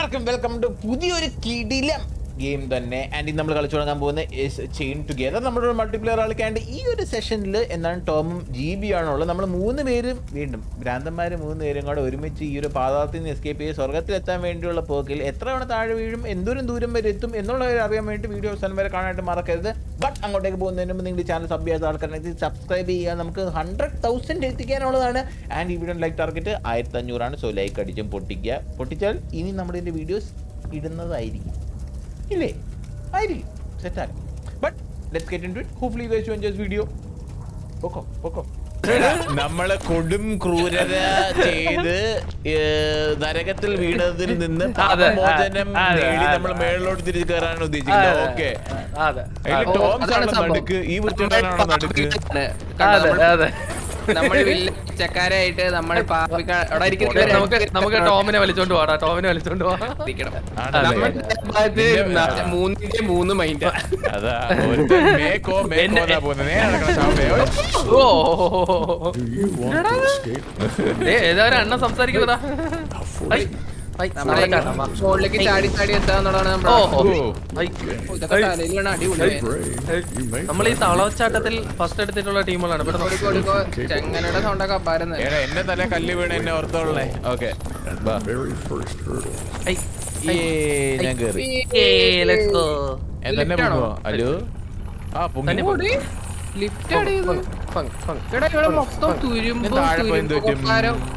എല്ലാവർക്കും welcome to പുതിയൊരു കിടിലം ഗെയിം തന്നെ ആൻഡ് ഇന്ന് നമ്മൾ കളിച്ചു തുടങ്ങാൻ പോകുന്ന ചെയിൻ ടുഗെദർ നമ്മുടെ മൾട്ടിപ്ലെയർ കളിക്കാണ്ട് ഈ ഒരു സെഷനിൽ എന്താണ് ടോമും ജി ബി ആണുള്ളത് നമ്മൾ മൂന്ന് പേരും വീണ്ടും ഭ്രാന്തന്മാർ മൂന്ന് പേരും കൂടെ ഒരുമിച്ച് ഈ ഒരു പാതാളത്തിൽ നിന്ന് എസ്കേപ്പ് ചെയ്ത് സ്വർഗത്തിലെത്താൻ വേണ്ടിയുള്ള പോക്കിൽ എത്ര തവണ താഴെ വീഴും എന്തോരം ദൂരം വരെ എത്തും എന്നുള്ളത് അറിയാൻ വേണ്ടി വീഡിയോ അവസാനം വരെ കാണാനായിട്ട് മറക്കരുത് ബട്ട് അങ്ങോട്ടേക്ക് പോകുന്നതിന് മുമ്പ് നിങ്ങൾ ചാനൽ സബ് ചെയ്യാത്ത ആൾക്കാരെ സബ്സ്ക്രൈബ് ചെയ്യുക നമുക്ക് ഹൺഡ്രഡ് തൗസൻഡ് എത്തിക്കാനുള്ളതാണ് ആൻഡ് ഈ വീഡിയോ ലൈക്ക് ടാർഗറ്റ് ആയിരത്തി അഞ്ഞൂറാണ് സോ ലൈക്ക് അടിച്ചും പൊട്ടിക്കുക പൊട്ടിച്ചാൽ ഇനി നമ്മുടെ ഇതിൻ്റെ വീഡിയോസ് ഇടുന്നതായിരിക്കും ഇല്ലേ ആയിരിക്കും സെറ്റാണ് but let's get into it hopefully guys you enjoy video പൊക്കോ പൊക്കോ നമ്മള് കൊടും ക്രൂരത ചെയ്ത് ഏ, നരകത്തിൽ വീണതിൽ നിന്ന് അതെ, മോചനം അതെ, നേടി അതെ, നമ്മൾ അതെ. മേളിലോട്ട് തിരിച്ചു കയറാനാണ് ഉദ്ദേശിക്കുന്നത് ഓക്കെ അതെ അതിൽ ഓ, ടോംസ് അതാണ് ആണ് സംഭവം. നടുക്ക് ഈ വൃത്തിയുണ്ടാണോ നടുക്ക് അതെ അതെ നമ്മൾ വില്ലച്ചക്കാരായിട്ട് നമ്മൾ പാപിക്ക- അവിടെ ഇരിക്കുന്ന ഓക്കേ, നമുക്ക് നമുക്ക് ടോമിനെ വലിച്ചോണ്ട് പോടാ ടോമിനെ വലിച്ചോണ്ട് പോവാ ഇരിക്കണം. ആണല്ലേ? നമ്മുടെ ഭാഗത്ത് ന- മൂന്നിന്റെ മൂന്ന് മൈൻഡ് അതാ ഒരുത്തൻ മേക്കോ മേക്കോ എന്നാ പോകുന്നത് നേരെ നടക്കണ ശാപേ. ഓ Do you want to escape? ഏ ഏതാ ഒരു അണ്ണൻ സംസാരിക്കുന്നതാ I'll force you. നമ്മളെ മുകളിലേക്ക് ചാടി ചാടി എത്താന്നുള്ളതാണ് ഓ നമ്മുടെ ഓ. ഐ. ഇതൊക്കെ തലയിൽ വീണ അടിപൊളി Be brave. You may നമ്മൾ ഈ തളവച്ചാട്ടത്തിൽ ഫസ്റ്റ് എടുത്തിട്ടുള്ള ടീമുകളാണ് പെട്ടെന്ന് കൊടുക്കോ കൊടുക്കോ ചെങ്ങനയുടെ സൗണ്ടൊക്കെ അപ്പാരുന്നു എടാ എന്നെ തല കല്ല് വീണ് എന്നെ ഓർത്തോളേ okay at the very first hurdle. ഐ. ഞാൻ കേറി ഏയ്, let's go. എന്നെ Lift ആണോ? പൊങ്ങുവോ ഹലോ ആ പൊങ്ങി തന്നെ പൊങ്ങി. ലിഫ്റ്റ് ആണ് ഇത് ഫങ്, ഫങ്. എടാ ഇവിടെ മൊത്തം തുരുമ്പ് ഞാൻ താഴെ പോയി എന്ത് പറ്റും?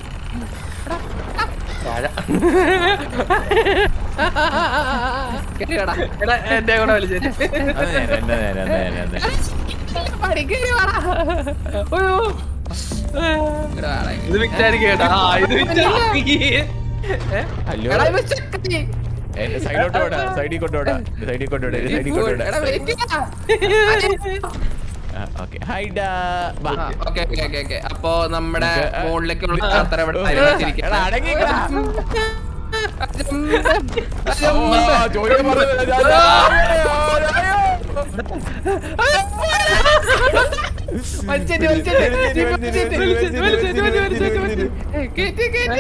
താഴെ. കേടാ എടാ, എന്റെ കൂടെ വലിച്ചേറ്റ് അത് ഞാൻ, എന്നെ നേരെ, എന്നെ നേരെ, എന്നെ നേരെ. പഠിക്കേറി ഇത് വിറ്റായിരിക്കും കേട്ടോ ആ ഇത് വിറ്റായിരിക്കും ഹലോ എടാ ഇവ ചെക്കത്തി എന്നെ സൈഡോട്ട് വിടാ സൈഡിൽ കൊണ്ടുവിടാ സൈഡിൽ കൊണ്ടുവിടാ സൈഡിൽ കൊണ്ടുവിടാ എടാ വെയിറ്റ് ഓക്കെ ഹൈഡാ വാ. ഓക്കെ ഓക്കെ ഓക്കെ ഓക്കെ അപ്പൊ നമ്മുടെ നമുക്ക്, ആ, മുകളിലേക്കുള്ള ആ, യാത്ര ഇവിടെ ഓ, പരിഗണിച്ചിരിക്കുകയാണ്. എടാ, അടങ്ങിക്കടാ. അജംബ. ആ, ജോലി പറഞ്ഞത് ഞാൻ- വലിച്ചേറ്റ്, വലിച്ചേറ്റ്, വലിച്ചേറ്റ്, വലിച്ചേറ്റ്, വലിച്ചേറ്റ്, വലിച്ചേറ്റ്, വലിച്ചേറ്റ്. ഏയ്, കേറ്റ്, കേറ്റ്.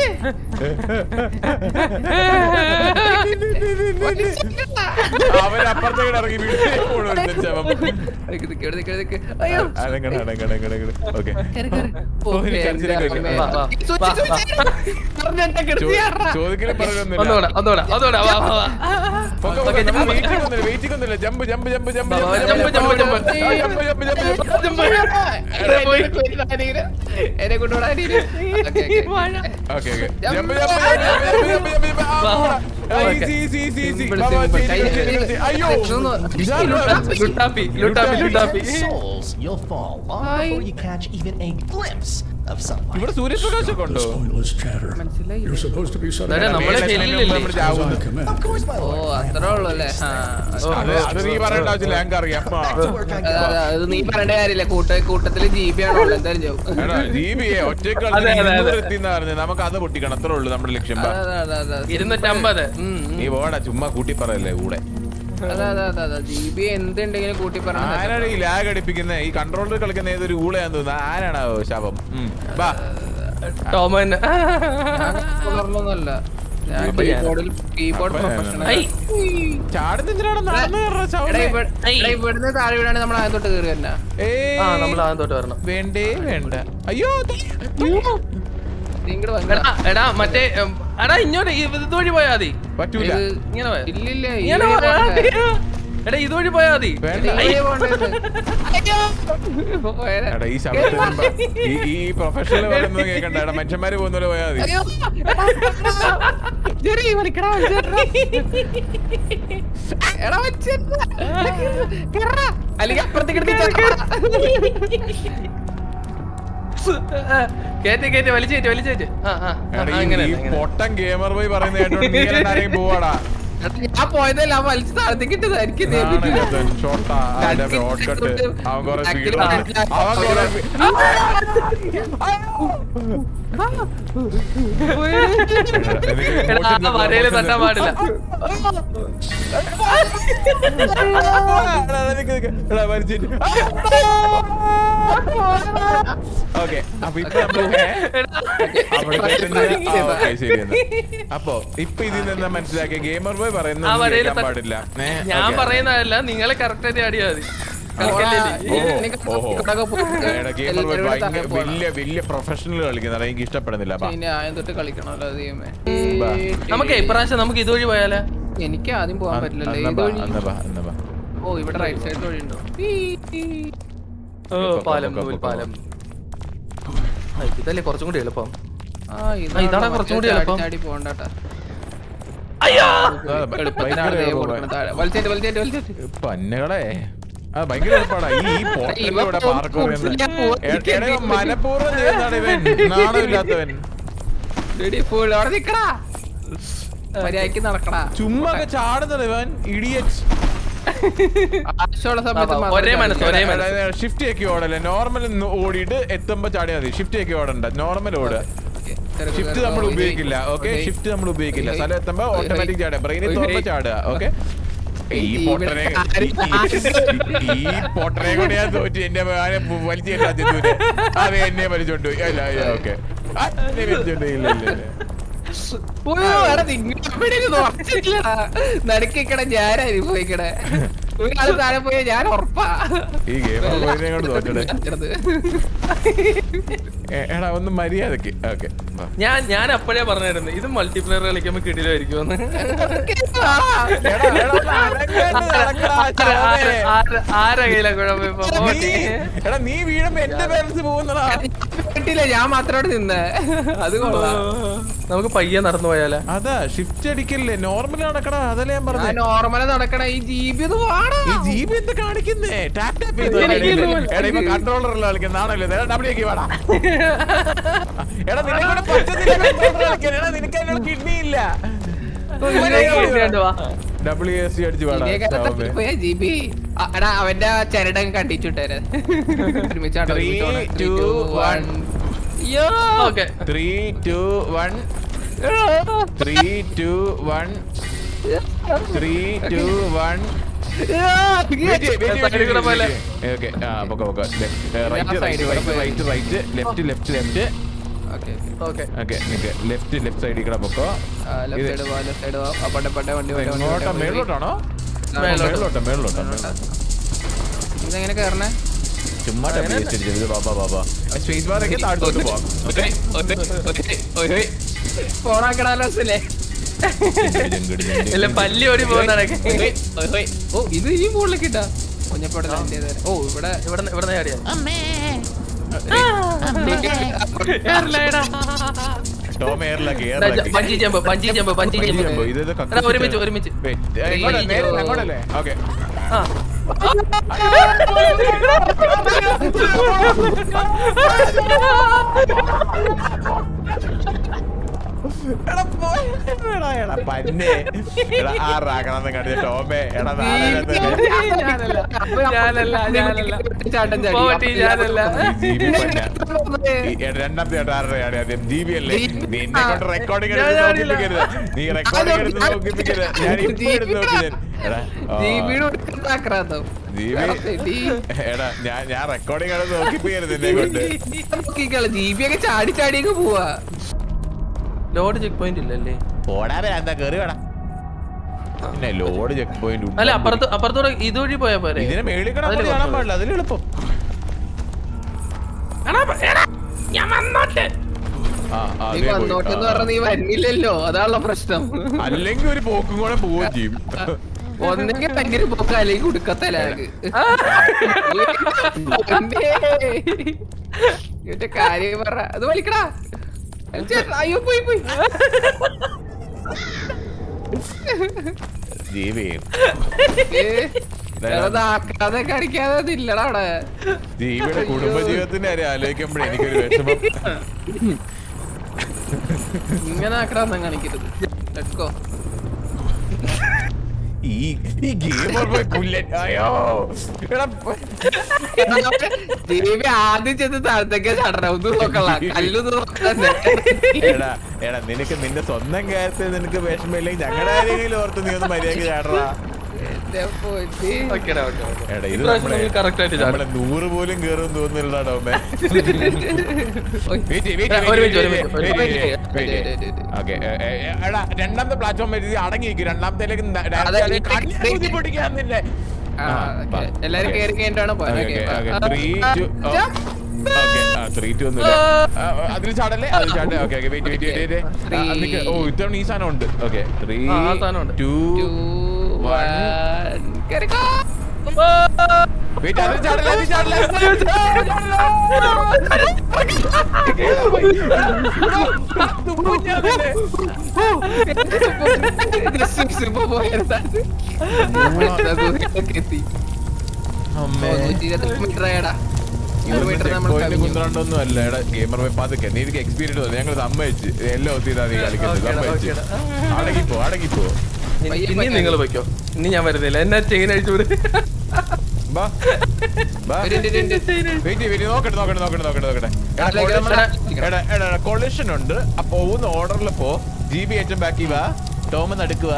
അവൻ അപ്പുറത്തേക്ക് ഇറങ്ങി വീട്ടിലേക്ക് പോണു ഒരുത്തൻ ശവം. നിക്ക്, നിക്ക്, നിക്ക്, നിക്ക്. അയ്യോ. അടങ്ങട്, അടങ്ങട്, അടങ്ങട്, അടങ്ങട്. Okay. കേറ്, കേറ്. ഓ, ഓ, എനിക്ക് എന്റെ കരച്ചിലൊക്കെ അമ്മേ. വരും. വാ, വാ, സ്വിച്ച്, വാ, സ്വിച്ച്, വാ. സ്വിച്ച്. പറഞ്ഞെന്നെ കിടത്തിയാട്രാ. ചോദിക്കലും പറയൊന്നുമില്ല ഒന്നുകൂടെ ഒന്നുകൂടെ ഒന്നുകൂടെ വാ വാ വാ പൊക്കോ, പൊക്കോ, നമ്മൾ waiting ഒന്നുമില്ല, waiting ഒന്നുമില്ല. jump, jump, jump, jump, വാ, വാ, jump, jump, jump, jump, jump. ആ, jump, jump, jump, jump. എടാ, പോയി. എന്നെ കൊണ്ടുപോടാ അനിയന്. Okay, okay. Okay, okay. Jump, Jump, jump, jump, jump, jump, jump, jump, jump. ആ, വാ, വാ. ആ, Okay. easy, easy, easy, easy. Simple, വാ, വാ, simple. ചെയ്ത്, കൈ- ചെയ്ത്, ചെയ്ത്. അയ്യോ ഇതൊന്ന് ഇതാണ് Luttappi. Luttappi Luttappi Luttappi souls, you'll fall long Hi. before you catch even a glimpse of sunlight. ഇവിടെ സൂര്യപ്രകാശമൊക്കെ ഉണ്ടോ This pointless chatter. മനസ്സിലായില്ലേ? You're supposed to be അതെ, setting നമ്മളെ മേലെ ഹെല്ലിലല്ലേ? നമ്മൾ as ചാവുന്നു. I command. Of course, my oh lord. അത്രേ ഉള്ളൂ അല്ലേ ആ. അത് അത് നീ പറയേണ്ട ആവശ്യമില്ല ഞങ്ങൾക്ക് അറിയാം ആ. Back to work I അതെ, go. അതെ, അത് നീ പറയേണ്ട കാര്യമില്ല കൂട്ട കൂട്ടത്തില് ജി ബി ആണോ എന്തായാലും ചെയ്യും എടാ, ജീവിയെ ഒറ്റയ്ക്ക് അതെ, അതെ, അതെ. എത്തിന്ന് പറഞ്ഞു നമുക്ക് അത് പൊട്ടിക്കണം അത്രേ ഉള്ളൂ നമ്മുടെ ലക്ഷ്യം അതെ ബാ. അതെ അതെ അതെ ഇരുന്നൂറ്റമ്പത് ഉം, ഉം. നീ പോടാ ചുമ്മാ കൂട്ടി പറയല്ലേ കൂടെ അതെ അതെ അതെ അതെ ജി ബി എന്തുണ്ടെങ്കിലും കൂട്ടി പറഞ്ഞു ആരാണ് ഈ ലാഗ് അടിപ്പിക്കുന്നത് ഈ കൺട്രോളർ കളിക്കുന്ന ഏതൊരു ഊളയാന്ന് തോന്നുന്നു ആരാണാവോ ശാപം ഉം. ബാ ടോമൻ തുടർന്നൊന്നല്ല ഞാൻ അപ്പൊ ഞാൻ- കീബോർഡിൽ കീബോർഡ് അപ്പൊ ഞാൻ- പ്രൊഫഷണൽ ഐ ചാടുന്നെന്തിനാണ് നടന്നു കയറുക എടാ ശവമേ? ഇവ- എടാ, ഇവിടുന്ന് താഴെ വീടാണ് നമ്മൾ ആദ്യത്തോട്ട് കയറി തന്നെ ഏയ്. ആ നമ്മൾ ആദ്യം തൊട്ട് വരണം വേണ്ടേ വേണ്ട അയ്യോ ത- നീ ഇങ്ങോട്ട് വന്ന എടാ എടാ മറ്റേ ഉം, എടാ ഇങ്ങോട്ട് ഈ ഇതുവഴി പോയാ മതി പറ്റൂല ഇത് ഇങ്ങനെ പോയാ ഇല്ലില്ല ഈ ഇങ്ങനെ വഴി പോയാ പോകണ്ടേ? എടാ ഇതുവഴി പോയാ മതി വേണ്ട ഈ വഴി പോകണ്ടേ? അയ്യോ. പോയേനെ. എടാ ഈ ശബ്ദത്തിന് ഈ ഈ പ്രൊഫഷണൽ പറയുന്നത് കേൾക്കണ്ട എടാ മനുഷ്യന്മാര് പോകുന്ന പോലെ പോയാൽ മതി അയ്യോ. ജെറി, വലിക്കടാ, വലിച്ചേട്ടെടാ. എടാ, വലിച്ചേട്ടെടാ. കേറടാ. അല്ലെങ്കിൽ അപ്പുറത്തേക്ക് എടുത്ത് ചാടാ. കേറ്റി കേറ്റി വലിച്ചേറ്റ് വലിച്ചേറ്റ് ആ ആ ആ, എടാ, ഈ- അങ്ങനെ ഈ അങ്ങനെ. പൊട്ടൻ ഗെയിമർ പോയി പറയുന്ന കേട്ടോണ്ട് നീ എല്ലാരെയും പോവാടാ ഞാൻ പോയതല്ല ആ വലിച്ചു താഴത്തേക്ക് ഇട്ടതായിരിക്കും നാണയത്തൻ, ഷോട്ടാ, അതിന്റെ shortcut. അവൻ കുറെ speed ഉണ്ട്. അവൻ കുറെ speed- എനിക്ക് എടാ ആ വരയില് തട്ടാൻ പാടില്ല എടാ, നിക്ക് നിക്ക്. എടാ, വലിച്ചിട്ട്. ഓക്കെ അപ്പൊ ഇപ്പൊ നമ്മള് അവിടെ കേട്ടുന്ന- ആ, ഓക്കേ, ശരി എന്നാ. അപ്പൊ ഇപ്പൊ ഇതിൽ നിന്ന് മനസ്സിലാക്കിയ ഗെയിമർ ബോയ് ആ പറയുന്നത് വരയില് കേൾക്കാൻ തട്ട്- പാടില്ല ഏ, ഞാൻ ഓക്കേ. പറയുന്നതല്ല നിങ്ങളെ കറക്റ്റ് ആയിട്ട് ആടിയാ മതി ഓ, ഓഹോ. എടാ, ഗെയിമർ ബോയ് ഭയങ്കര വലിയ വലിയ പ്രൊഫഷണൽ കളിക്കുന്നത് എനിക്ക് ഇഷ്ടപ്പെടുന്നില്ല ബാ. പിന്നെ ആയം തൊട്ട് കളിക്കണമല്ലോ ദൈവമേ ബാ. നമുക്ക് ഇപ്രാവശ്യം നമുക്ക് ഇതുവഴി പോയാലേ എനിക്ക് ആദ്യം പോകാൻ പറ്റില്ലല്ലോ അന്നാ ഏത് ബാ, വഴി അന്നാ ബാ, അന്നാ ബാ. ഓ ഇവിടെ റൈറ്റ് സൈഡ് വഴി ഉണ്ടോ ഓ ഇപ്പൊ പാലം പോ, പോ, നൂൽ പോ, പാലം ആ, ഇതല്ലേ കുറച്ചും കൂടി എളുപ്പം ആ ആ, ഇതാണ് കുറച്ചും കൂടി എളുപ്പം. ചാടി പോകണ്ടട്ടാ ആ, എളുപ്പത്തിനാണ് ഭയങ്കര ദേ കൊടുക്കണം താഴെ വലിച്ചേറ്റ് വലിച്ചേറ്റ് വലിച്ചേറ്റ് പന്നുകളെ ആ ഭയങ്കര എളുപ്പമാണ് ഈ ഈ പോർട്ടലിലൂടെ ഇവൻ പാർക്ക് പറയുന്നത് ഞാൻ പോവാൻ എടാ, ഇവൻ മനഃപൂർവ്വം ചെയ്യുന്നതാണ് ഇവൻ നാണമില്ലാത്തവൻ റെഡി ഫുൾ അവിടെ നിക്കടാ മര്യാദക്ക് നടക്കടാ ചുമ്മാ ഒക്കെ ചാടുന്നത് ഇവൻ ഇഡിയറ്റ് ആവശ്യമുള്ള സമയത്ത് ആ, മാത്രം ഒരേ ചാടി. മനസ്സ്, ഒരേ മനസ്സ്. ഷിഫ്റ്റ് ആക്കി ഓടല്ലേ നോർമൽ ഓടിയിട്ട് എത്തുമ്പോ ചാടിയാൽ മതി ഷിഫ്റ്റ് ആക്കി ഓടണ്ട നോർമൽ ഓടുക Okay, ചെറുക്ക് ഷിഫ്റ്റ് ചെറുക്ക് നമ്മൾ ഓ, ഇത് ഉപയോഗിക്കില്ല ഓക്കെ okay. ഷിഫ്റ്റ് നമ്മൾ ഉപയോഗിക്കില്ല Okay. സ്ഥലം എത്തുമ്പോ Okay. ഓട്ടോമാറ്റിക് ചാടുക ബ്രെയിനിൽ Okay. തുറന്ന് ചാടുക ഓക്കെ ഈ ഈ പൊട്ടനെ ഇവിടെ ഈ- ഈ- ഈ പൊട്ടനെ കൊണ്ട് ഞാൻ തോറ്റു എന്റെ മകനെ വലിച്ചു ചെല്ലൂര് അത് എന്നെ വലിച്ചോണ്ട് പോയി അല്ല ഓക്കെ വലിച്ചോണ്ട് പോയി. ഇല്ല ഇല്ല ഇല്ല ഓയോ, എടാ, നിങ്ങൾ എവിടെയെങ്കിലും ഉറച്ചിട്ടില്ലടാ. നടുക്കിക്കട ഞാൻ അനുഭവിക്കണേ ഒരാള് താഴെ പോയാൽ ഞാൻ ഉറപ്പാ ഈ ഗെയിം പോയതിനെ കൊണ്ട് തോറ്റടെ ചെറുത്. എ- എടാ ഒന്ന് മര്യാദക്ക് ഓക്കെ ഞാൻ ഞാൻ അപ്പോഴേ പറഞ്ഞായിരുന്നു ഇത് മൾട്ടിപ്ലെയർ കളിക്കുമ്പോ കിടിലായിരിക്കും ആരാ കയ്യിലെ കുഴപ്പം ഇപ്പൊ പോട്ടെ. എടാ നീ വീഴുമ്പോ എന്റെ പേരൻസ് പോകുന്നടാ കിട്ടിയില്ല ഞാൻ മാത്രോട് നിന്നേ അത് കൊള്ളാം നമുക്ക് പയ്യെ നടന്നു പോയാലേ അതാ ഷിഫ്റ്റ് അടിക്കല്ലേ നോർമൽ നടക്കടാ അതല്ലേ ഞാൻ ഞാൻ പറഞ്ഞേ നോർമല നടക്കണ ഈ ജീബി ഒന്ന് വാടാ ഈ ജീബി എന്ത് കാണിക്കുന്നേ ടാപ്പ് ടാപ്പ് ചെയ്ത് എനിക്ക് കളിക്കുന്നേ. ഇതുപോലെ- എടാ ഇപ്പൊ കൺട്രോളറിൽ കളിക്കുന്നതാണല്ലോ എടാ ഡബ്ല്യു ആക്കി വാടാ എടാ നിന്നെ കൂടെ പറ്റത്തില്ല controller കളിക്കാൻ. എടാ നിനക്ക് അതിനുള്ള കിഡ്നി ഇല്ല ഡബ്ല്യു എസ് സി അടിച്ച് വാടാ സൗമ്യ. പോയ ജീബി എടാ അവന്റെ ചരടങ്ങ് കണ്ടിച്ചുട്ടേരെ ഒരുമിച്ചാട്ടോ Three, ഒരുമിച്ചാട്ടോ. two, Three, two, one. one. യ്യോ. Okay Three, two, one. Three, two, one. Three, two, one. യ്യോ. Wait, wait, wait, wait, Side കൂടെ wait, പോലെ. wait. Okay, ആ, പൊക്കോ, പൊക്കോ. Left, eh, right, ഞാൻ right, side കൂടെ right, പോയി. right, right, left, left, left. Okay, okay. Okay Okay, നിക്ക്. Left, left side കൂടെ പൊക്കോ. ആ, left ഇത് side പോവാം, left side പോവാം. ആ, പട്ടെ, പട്ടെ, വണ്ടി വരും, വണ്ടി എങ്ങോട്ടാ? വരും, വണ്ടി വരും. മേളിലോട്ടാണോ? ആ, മേളിലോട്ടാ, മേളിലോട്ടാ, മേളിലോട്ടാ. ഇതെങ്ങനെ കേറണേ ചുമ്മാ W S അടിച്ചത്. ഇത് ബാ, ബാ, ബാ, ബാ. Space bar ഒക്കെ താഴത്തോട്ട് പോവാം. Okay? ഫോണാക്കണല്ലോ സുലേ ഇങ്ങട് ഇങ്ങട് ഇല്ല പല്ലി ഓടി പോകുന്നതാണ് ഓ ഇത് ഈ മുകളിലേക്ക് ഇട്ടാ കുഞ്ഞപ്പോടെ ഓ ഇവിടെ ഇവിടെ ഇവിടെ ചാടിയാ ടോം എയറിലാക്കി, എയറിലാക്കി. Bungee jump bungee jump bungee bungee jump jump. ഇത് ഇത് എടാ, കക്കൂസ് ഒരുമിച്ച് ഒരുമിച്ച് Wait, eh, ഇങ്ങോട്ടാ, നേരെ അങ്ങോട്ടല്ലേ? Okay. ആ എടാ, പോയി. എടാ, എടാ, പന്നെ. എടാ, ആറാക്കണമെന്ന് കണ്ടിട്ട് ടോമേ. എടാ, നാലെണ്ണത്തിന്. ഞാനല്ല, ഞാനല്ല. ചാട്ടം ചാടി പോവട്ടെ, ഞാനല്ല. ഈ GB പന്ന. ഈ എടാ, രണ്ടാമത്തെ ചേട്ടാ ആരുടെ ആണ് ആദ്യം? GB അല്ലേ? നീ എന്നെ കൊണ്ട് recording എടുത്ത് ഞാൻ ആടില്ല. നോക്കിപ്പിക്കരുത്. നീ recording എടുത്ത് നോക്കിപ്പിക്കരുത്. ഞാൻ ഇപ്പൊ എടുത്ത് നോക്കി ഞാൻ. എടാ, ആ, ജീവിയുടെ ആക്രാന്തം GB. എടാ, ഞാൻ ഞാൻ റെക്കോർഡിംഗ് എടുത്ത് നോക്കിപ്പിക്കരുത് എന്നെ കൊണ്ട് ജീവി ഒക്കെ ചാടി ചാടിയൊക്കെ പോവാ ലോഡ് ചെക്ക് പോയിന്റ് ഇല്ലല്ലേ പോടാ എന്താ കേറി വേടാ പിന്നെ ലോഡ് ചെക്ക് പോയിന്റ് അല്ല അപ്പുറത്ത് അപ്പുറത്തൂടെ ഇതുവഴി പോയാ പോരെ ഇതിനെ മേളിൽ കൂടെ അതില് അങ്ങോട്ട് കാണാൻ കുറച്ചുകൂടെ. പാടില്ല അതിൽ എളുപ്പം ആ, ആ, നീ ദേ പോയി. വന്നോട്ടെന്ന് ആ, പറഞ്ഞ നീ വരുന്നില്ലല്ലോ അതാണുള്ള പ്രശ്നം അല്ലെങ്കിൽ ഒരു പോക്കും കൂടെ പോവുകയും ചെയ്യും ഒന്നെങ്കിൽ ഭയങ്കര പോക്ക അല്ലെങ്കിൽ കുടുക്കത്തലാഗ് ഇവന്റെ കാര്യം പറ അത് വലിക്കടാ ചേട്ടാ, അയ്യോ പോയി പോയി ജീവി ഏ, വെറുതെ കടിക്കാതെ അതില്ലടാ അവിടെ ജീവിയുടെ കുടുംബജീവിതത്തിന്റെ കാര്യം ആലോചിക്കുമ്പോഴേ എനിക്കൊരു വിഷമം ഇങ്ങനെ ആക്രാന്തം കാണിക്കരുത് Let's go. ഈ ഈ ഗെയിമർ പോയി പുല്ലൻ അയ്യോ എടാ ദേവി ആദ്യം ചെന്ന് താഴത്തേക്ക് ചടണം ഒന്ന് നോക്കള്ള കല്ലൊന്ന് നോക്കാൻ എടാ എടാ നിനക്ക് നിന്റെ സ്വന്തം കാര്യത്തിൽ നിനക്ക് വിഷമമില്ലെങ്കിൽ ഞങ്ങളുടെ ആരെങ്കിലും ഓർത്ത് നീ ഒന്ന് മര്യാദക്ക് ചാടറാ ഓക്കേടാ ഓക്കെ ഓക്കെ എടാ ഇത് ഇപ്രാവശ്യം നമ്മളെ നമ്മൾ correct ആയിട്ട് ചാടും. നമ്മളെ നൂറ് പോലും കേറും തോന്നുന്നില്ല ഡോമേ ഒരു മിനിറ്റ്, ഒരു മിനിറ്റ്, ഒരു മിനിറ്റ്. ഓക്കെ എടാ രണ്ടാമത്തെ പ്ലാറ്റ്ഫോം വരുന്നത് അടങ്ങിയിരിക്കും രണ്ടാമത്തേലേക്ക് അതെ, ഈ- ഈ- പൊട്ടിക്കാന്നില്ലേ എല്ലാരും കേറി കഴിഞ്ഞിട്ടാണ് ത്രീ ടു ഒന്നുമില്ല ആ, അതിൽ ചാടല്ലേ അതിൽ ചാടല്ലേ okay okay wait wait wait ഓ ഇത്തവണ ഈ സാധനം ഉണ്ട് ഓക്കെ ത്രീ ആ, ആ സാധനം ഉണ്ട്. ടു വെയിറ്റ് അതിൽ ചാടല്ലേ അതിൽ ചാടല്ലേ അമ്മേ കുന്ത്രണ്ടൊന്നും അല്ല എടാ ഗെയിമർ പതുക്കെ നീ എനിക്ക് എക്സ്പീരിയൻസ് വന്നു ഞങ്ങൾ സമ്മതിച്ച് എല്ലാം ഒത്തിരി നീ കളിക്കുന്നത് ഓക്കേടാ, സമ്മതിച്ച് ഓക്കേടാ. അടങ്ങിപ്പോ അടങ്ങിപ്പോ ഇനി- ഇനി നിങ്ങൾ പോയിക്കോ ഇനി ഞാൻ വരുന്നില്ല എന്നാ ചെയിൻ അഴിച്ചു വിട് ബാ ബാ വെയിറ്റ് വെയിറ്റ് നോക്കട്ടെ നോക്കട്ടെ നോക്കട്ടെ നോക്കട്ടെ നോക്കട്ടെ എടാ, അതിലേക്ക് collision- നമ്മള് എടാ എടാ കൊളിഷൻ ഉണ്ട് ആ പോകുന്ന ഓർഡറിൽ പോ ജി ബി ഏറ്റവും ബാക്കി വാ ടോം നടുക്കുക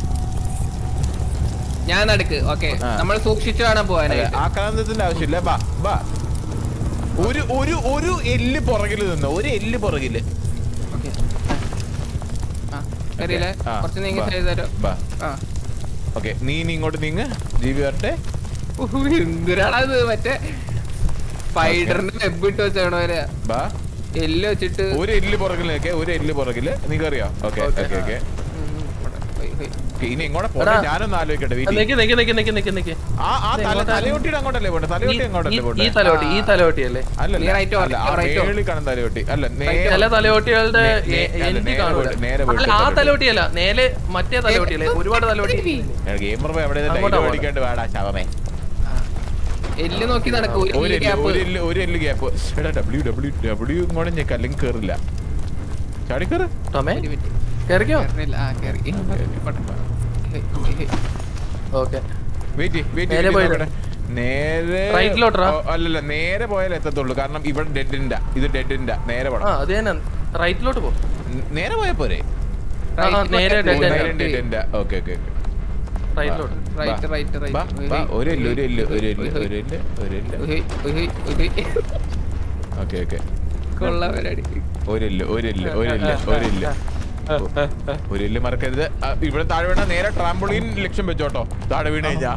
ഞാൻ നടക്ക് ഓക്കെ ആ. നമ്മൾ സൂക്ഷിച്ചു വേണം പോവാനായിട്ട് ആക്രാന്തത്തിന്റെ ആവശ്യമില്ല ബാ ബാ ഒരു ഒരു ഒരു എല്ല് പുറകില് നിന്ന് ഒരു എല്ല് പുറകില് ഓക്കെ അറിയില്ലേ ആ, കുറച്ച് നീങ്ങി ബാ. ചെയ്തു തരോ ബാ ആ ഓക്കെ നീ ഇനി ഇങ്ങോട്ട് നീങ്ങ് ജി ബി വരട്ടെ എന്തിനാണ് ഇത് മറ്റേ സ്പൈഡറിന് വെബ് ഇട്ട് വെച്ചേണോ വരെ ബാ എല്ല് വെച്ചിട്ട് ഒരു എല്ല് പുറകില് നിൽക്കെ ഒരു എല്ല് പുറകില് നിങ്ങൾക്ക് അറിയോ ഓക്കെ Okay. ഓക്കെ ഓക്കെ ഉം, ഇവിടെ. ഹൊയ്, ഹൊയ്. ഇനി എങ്ങോട്ട് പോട്ടെ എടാ. ഞാനൊന്ന് ആലോചിക്കട്ടെ വീട്ടിൽ നിക്ക് നിക്ക് നിക്ക് നിക്ക് നിക്ക് നിക്ക് ആ ആ തല തലയൊട്ടിയുടെ അങ്ങോട്ടല്ലേ പോട്ടെ തലയൊട്ടി ഈ- അങ്ങോട്ടല്ലേ ഈ- പോട്ടെ ഈ തലയോട്ടി ഈ തലയോട്ടി അല്ലേ അല്ലല്ല നീ right ഓ, അല്ല ആ right ഓ? മേളിൽ കാണുന്ന തലയോട്ടി അല്ല ചില നേരെ തലയോട്ടികളുടെ നേ- നേ- അല്ല, എൻഡ് നേരെ കാണൂല പോയിട്ട്, നേരെ അല്ല പോയിട്ട് ആ തലയോട്ടി. തലയോട്ടിയല്ല നേരെ മറ്റേ തലയോട്ടിയല്ലേ ഒരുപാട് തലയോട്ടി ഗെയിമർ പോയി അവിടെ അങ്ങോട്ടാ ഡൈലോ പോണെ. അടിക്കാണ്ട് വേടാ ശവമേ എല്ല് നോക്കി നടക്കും ഒരു ഒരു എല്ല് ഗ്യാപ്പ് ഒരു എല്ല് ഒരു എല്ല് ഗ്യാപ്പ് എടാ ഡബ്ല്യു ഡബ്ല്യു ഡബ്ല്യു ഇങ്ങോട്ട് ഞെക്ക് അല്ലെങ്കിൽ കേറില്ല ചാടി കേറ് ടോമേ ഒരു മിനിറ്റ്. കേറിക്കോ കേറില്ല. ആ കേറി പോട്ടെ. Hey, hey, hey. Wait wait നേരെ പോയിട്ട്. നേരെ Right ലോട്ടാ? ഓ, അല്ലല്ല നേരെ പോയാലേ എത്തത്തുള്ളൂ കാരണം ഇവിടെ ഡെഡിന്റെ ഇത് ഡെഡിന്റെ നേരെ ആ പോണം അത് തന്നെ റൈറ്റിലോട്ട് പോ ന- നേരെ പോയാ പോരെ ആ, Right നേരെ പോട്ടെ. dead end. നേരെ ഡെഡിന്റെ ഓക്കെ ഓക്കെ റൈറ്റിലോട്ട് റൈറ്റ് റൈറ്റ് റൈറ്റ് ഒരു എല്ല് ഒരു എല്ല് ഒരു എല്ല് ഒരു എല്ല് ഒരു എല്ല് hey, hey, hey. Okay okay കൊള്ളാം പരിപാടി ഒരില്ല് ഒരില്ല് ഒരില്ല് ഒരില്ല് ഒരില്ല് മറക്കരുത് ആ, ഇവിടെ താഴെ വീണ നേരെ ട്രാംപോളിൻ ലക്ഷ്യം വെച്ചോട്ടോ താഴെ വീണ് കഴിഞ്ഞാ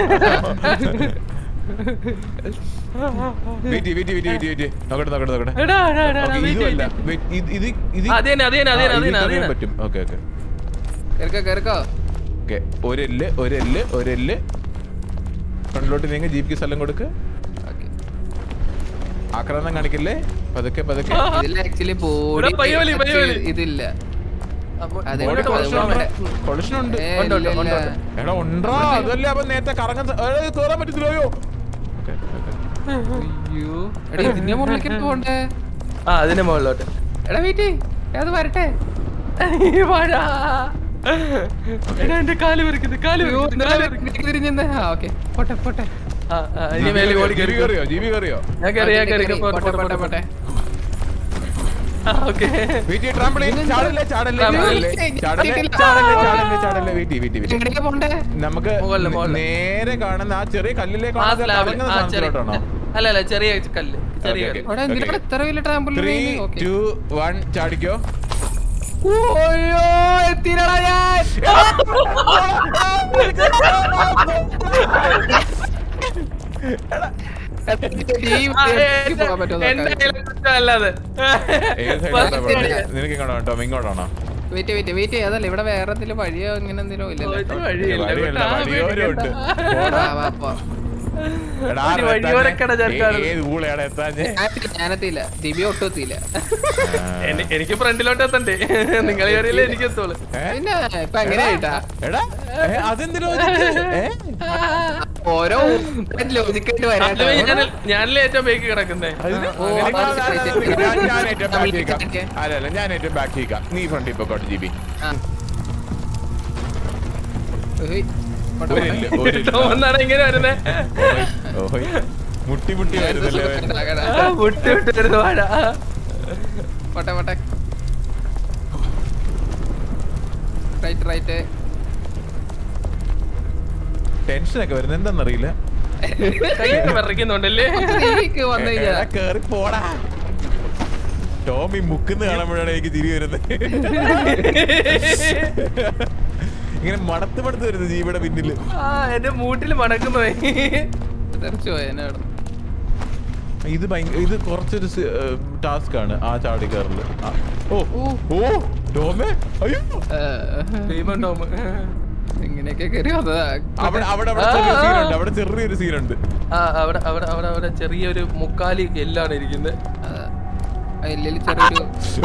wait wait wait wait wait നോക്കട്ടെ നോക്കട്ടെ നോക്കട്ടെ എടാ എടാ എടാ Okay, wait, ഇതുമല്ല wait. Wait, ഇത് ഇത് ഇത് അത് തന്നെ, അത് തന്നെ, അത് തന്നെ, ആ, അത് ഇത് തന്നെ, അത് ഇത്രയും തന്നെ. പറ്റും ഓക്കെ ഓക്കെ കേറിക്കോ കേറിക്കോ ഓക്കെ ഒരെല്ല് ഒരെല്ല് ഒരെല്ല് ഫ്രണ്ടിലോട്ട് നീങ്ങി ജീപ്പിക്ക് സ്ഥലം കൊടുക്ക് ഓക്കെ ആക്രമണം കാണിക്കല്ലേ പതുക്കെ പതുക്കെ ഇതിൽ ആക്ച്വലി ബോഡി ഇവിടെ പയ്യെ വലി, പയ്യെ വലി. ഇതില്ല അപ്പൊ അതെ, ബോഡി ഇവിടെ കൊളഷൻ ഇവിടെ. കൊളഷൻ ഉണ്ട് ഏ, ഉണ്ട്, ഉണ്ട്, ഇല്ല, ഉണ്ട്, ഇല്ല. ഉണ്ട്. എടാ ഉണ്ട്രാ അതല്ലേ അപ്പൊ നേരത്തെ കറങ്ങാൻ സ- ഏ, കേറാൻ പറ്റത്തില്ലയോ ഓക്കെ ഓക്കെ അയ്യോ എടാ ഇതിന്റെ മുകളിലേക്ക് പോണ്ടേ ആ അതിന്റെ മുകളിലോട്ട് എടാ വെയിറ്റ് അത് വരട്ടെ വാടാ. എടാ എന്റെ കാല് വരയ്ക്കുന്നു കാല് അയ്യോ, വരയ്ക്കുന്നു, ഇന്നലെ കാല് വരയ്ക്കുന്നു. ഇതിലേക്ക് തിരിഞ്ഞെന്ന്. ആ ഓക്കെ പോട്ടെ പോട്ടെ ആ, ആ, ഇനി മേലെ ഓടി ജിബി കയറി കയറിയോ ജിബി കയറിയോ ഞാൻ കയറി ഞാൻ ഓക്കേ, കയറി കയറി. പോട്ടെ പോട്ടെ പോട്ടെ പോട്ടെ ഓക്കെ വെയിറ്റ് ട്രാംപ്ലിൻ ചാടല്ലേ ചാടല്ലേ Trampoline. ചാടല്ലേ ചാടല്ലേ ഇല്ല. ചാടല്ലേ ചാടല്ലേ ചാടല്ലേ വെയിറ്റ് വെയിറ്റ് വെയിറ്റ് എങ്ങനെയൊക്കെ പോണ്ടേ നമുക്ക് മുകളില്, മുകളില്. നേരെ കാണുന്ന ആ ചെറിയ ആ കല്ലിലേക്കാണ് സ്ലാബിൽ കറങ്ങുന്ന ആ ചെറിയ സാധനത്തിലോട്ടാണോ അല്ല അല്ല ചെറിയ കല്ല് ചെറിയ ഓക്കേ, കല്ല് അവിടെ എന്തിനാണ് Okay. ഇത്ര വലിയ ട്രാമ്പിൾ ത്രീ ടു വൺ ചാടിക്കോ ഓയ്യോ എത്തിരടാ ഞാൻ ഈ ആ, വീട്ടിലേക്ക് എന്റെ- പോകാൻ പറ്റുമോ എന്റെ നോക്കാം. കയ്യിലെ കുറ്റമല്ലാതെ. ഏത് ബസ് സൈഡിലോട്ടാ പോകണ്ടേ? ശരിയാ. നിനക്ക് ഇങ്ങോട്ടാണോ ടോം ഇങ്ങോട്ടാണോ വെയിറ്റ് വെയിറ്റ് വെയിറ്റ് അതല്ല ഇവിടെ വേറെ എന്തെങ്കിലും വഴിയോ അങ്ങനെ എന്തെങ്കിലും ഇല്ലല്ലോ ഒരു വഴിയില്ല, വഴിയല്ല, ഇവിടെ ആ വഴിയോരമുണ്ട്. പേടിക്കണ്ട. പോടാ. വാ, വാ, പോ. എടാ, ഒരു ആരാ വഴിയോരക്കട എത്താഞ്ഞേ? ചരക്കാണ്. ഏ- ഏത് ഊളയാണ് എത്താഞ്ഞേ ഞാനെത്തില്ല, ഞാനെത്തിയില്ല ദിവ്യ ഒട്ടും എത്തിയില്ല എനി- എനിക്ക് ഫ്രണ്ടിലോട്ട് എത്തണ്ടേ നിങ്ങൾ കയറിയില്ലേ എനിക്ക് എത്തോളൂ ഏ? പിന്നെ ഇപ്പൊ എങ്ങനെയായിട്ടാ എടാ ഏ, അതെന്ത് logic? ഏ? ഓരോ ലോജിക്കായിട്ട് അത് വരാട്ടോ ഞാൻ- ഞാനല്ലേ ഏറ്റവും ബേക്ക് കിടക്കുന്നേ അതിന് ഓ, നിനക്ക് അതാണ് അതാണ് ശരി. ഞാൻ- ഞാൻ ഏറ്റവും back നമ്മൾ നിൽക്കാം. ഇരിക്കട്ടെ. അല്ലല്ല ഞാൻ ഏറ്റവും ബാക്ക് നിൽക്കാം നീ ഫ്രണ്ടിൽ പോയിക്കോട്ടെ ജിബി ആ. ഏയ്, പോട്ടെ, ഒരില്ല, പോട്ടെ. ഒരില്ല. ടോമെന്നാണ് ഇങ്ങനെ വരുന്നേ ഓഹോയ്. മുട്ടി മുട്ടി വരുന്നല്ലേ അവൻ. ആ, വിട്ട് വിട്ട് വരുന്ന വാഴ പോട്ടെ പോട്ടെ റൈറ്റ് റൈറ്റ് ടെൻഷനൊക്കെ വരുന്നത് എന്താണെന്നറിയില്ല കൈയൊക്കെ വിറയ്ക്കുന്നുണ്ടല്ലേ സ്ത്രീക്ക് വന്നു എടാ, കഴിഞ്ഞാ കേറി പോടാ ടോം ഈ മുക്കുന്ന കാണുമ്പോഴാണ് എനിക്ക് ചിരി വരുന്നത് ഇങ്ങനെ മണത്ത് മണത്ത് വരുന്നത് ജീവിയുടെ പിന്നില് ആ എന്റെ മൂട്ടിൽ മണക്കുന്നു തെറിച്ചു പോയി എന്നെ അവിടെ ഇത് ഭയങ്കര ഇത് കുറച്ചൊരു ടാസ്ക് ആണ് ആ ചാടി കയറല് ആ. ഓ ഓ ടോമേ അയ്യോ ദൈവം ടോം ഇങ്ങനെയൊക്കെ കയറി വന്നതാ അവിടെ അവിടെ അവിടെ ചെറിയ സീനുണ്ട് അവിടെ ചെറിയൊരു സീനുണ്ട് ആ അവിടെ അവിടെ അവിടെ അവിടെ ചെറിയൊരു മുക്കാലി എല്ലാണ് ഇരിക്കുന്നത് ഇല്ലെങ്കിൽ ചെറിയൊരു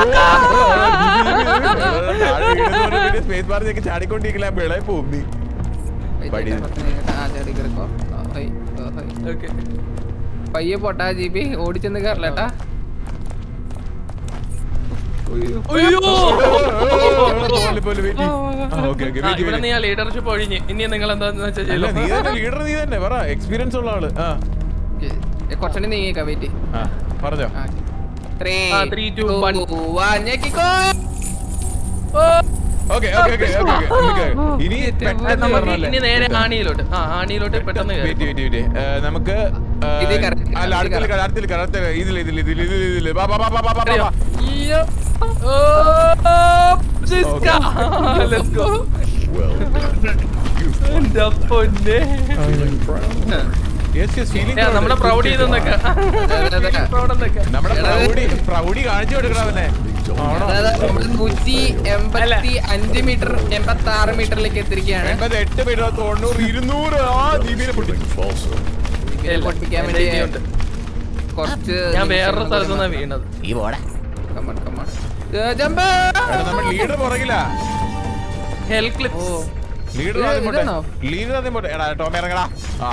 സ്പേസ് ബാർ ചെക്ക് ചാടിക്കൊണ്ടിരിക്കില്ല വിളയെ പോകും നീ പടി. ആ ചെടി കിടക്കോ ഓക്കെ പയ്യെ പോട്ടാ ജി ബി ഓടിച്ചെന്ന് കയറില്ലേട്ടാ അയ്യോ പോലെ പോലെ വെയിറ്റ് ആ ഓക്കെ ഓക്കെ ആ, ഇവിടെ നീ ആ ലീഡർഷിപ്പ് ഒഴിഞ്ഞ് ഇനി നിങ്ങൾ എന്താന്ന് വെച്ചാൽ അല്ല ചെയ്യലോ നീ തന്നെ ലീഡർ നീ തന്നെ പറ എക്സ്പീരിയൻസ് ഉള്ള ആള് ആ കുറച്ചുകൂടി നീങ്ങിക്കാം വെയിറ്റ് ആ പറഞ്ഞോ ത്രീ ആ, three, two, one. ഞെക്കിക്കോ ഓക്കെ ഓക്കെ ഓക്കെ ഓക്കെ ഇനി പെട്ടെന്ന് നമുക്ക് പറഞ്ഞല്ലേ ഇനി നേരെ ആണിയിലോട്ട് ആ ആണിയിലോട്ട് പെട്ടെന്ന് കയറി വെയിറ്റ് വെയിറ്റ് വെയിറ്റ് നമുക്ക് ആ, ഇത് correct, അല്ല ഇത് അടുത്തിൽ correct. അടുത്തിൽ അടുത്ത ഇതിൽ ഇതിൽ ഇതിൽ ഇതിൽ ഇതിൽ ബാ ബാ ബാ ബാ ബാ ബാ അറിയോ? ബാ അയ്യോ. ഓ, സിസ്ക. Let's go. Well, എന്റെ പൊന്നെ. യെസ് യെസ് ഫീലിംഗ് ഏ, നമ്മളെ പ്രൗഡ് ചെയ്തെന്നൊക്കെ അതെ, അതെ. പ്രൗഡ് എന്നൊക്കെ നമ്മുടെ പ്രൗഡി പ്രൗഡി കാണിച്ചു കൊടുക്കണം അവനെ ആണോ അതായത് നമ്മള് നൂറ്റി എൺപത്തി അഞ്ച് മീറ്റർ എൺപത്തി ആറ് മീറ്ററിലേക്ക് എത്തിരിക്കുകയാണ് എൺപത് എട്ട് പേര് തൊണ്ണൂറ് ഇരുന്നൂറ് ആ ദീപിനെ പൊട്ടി false. ഇതിനെ പൊട്ടിക്കാൻ എന്റെ വേണ്ടി ഇനിയുണ്ട്. കുറച്ച് ഞാൻ വേറൊരു സ്ഥലത്ത് നിന്നാ വീണത് ഈ പോടാ കമ്മൺ കമ്മൺ ജമ്പ് എടാ നമ്മുടെ ലീഡർ പുറകിലാ ഹെൽ ഓ ക്ലിപ്സ് ലീഡർ ഇത് ആദ്യം പോട്ടെ ഇതാണോ? ലീഡർ ആദ്യം പോട്ടെ എടാ ടോമി ഇറങ്ങടാ ആ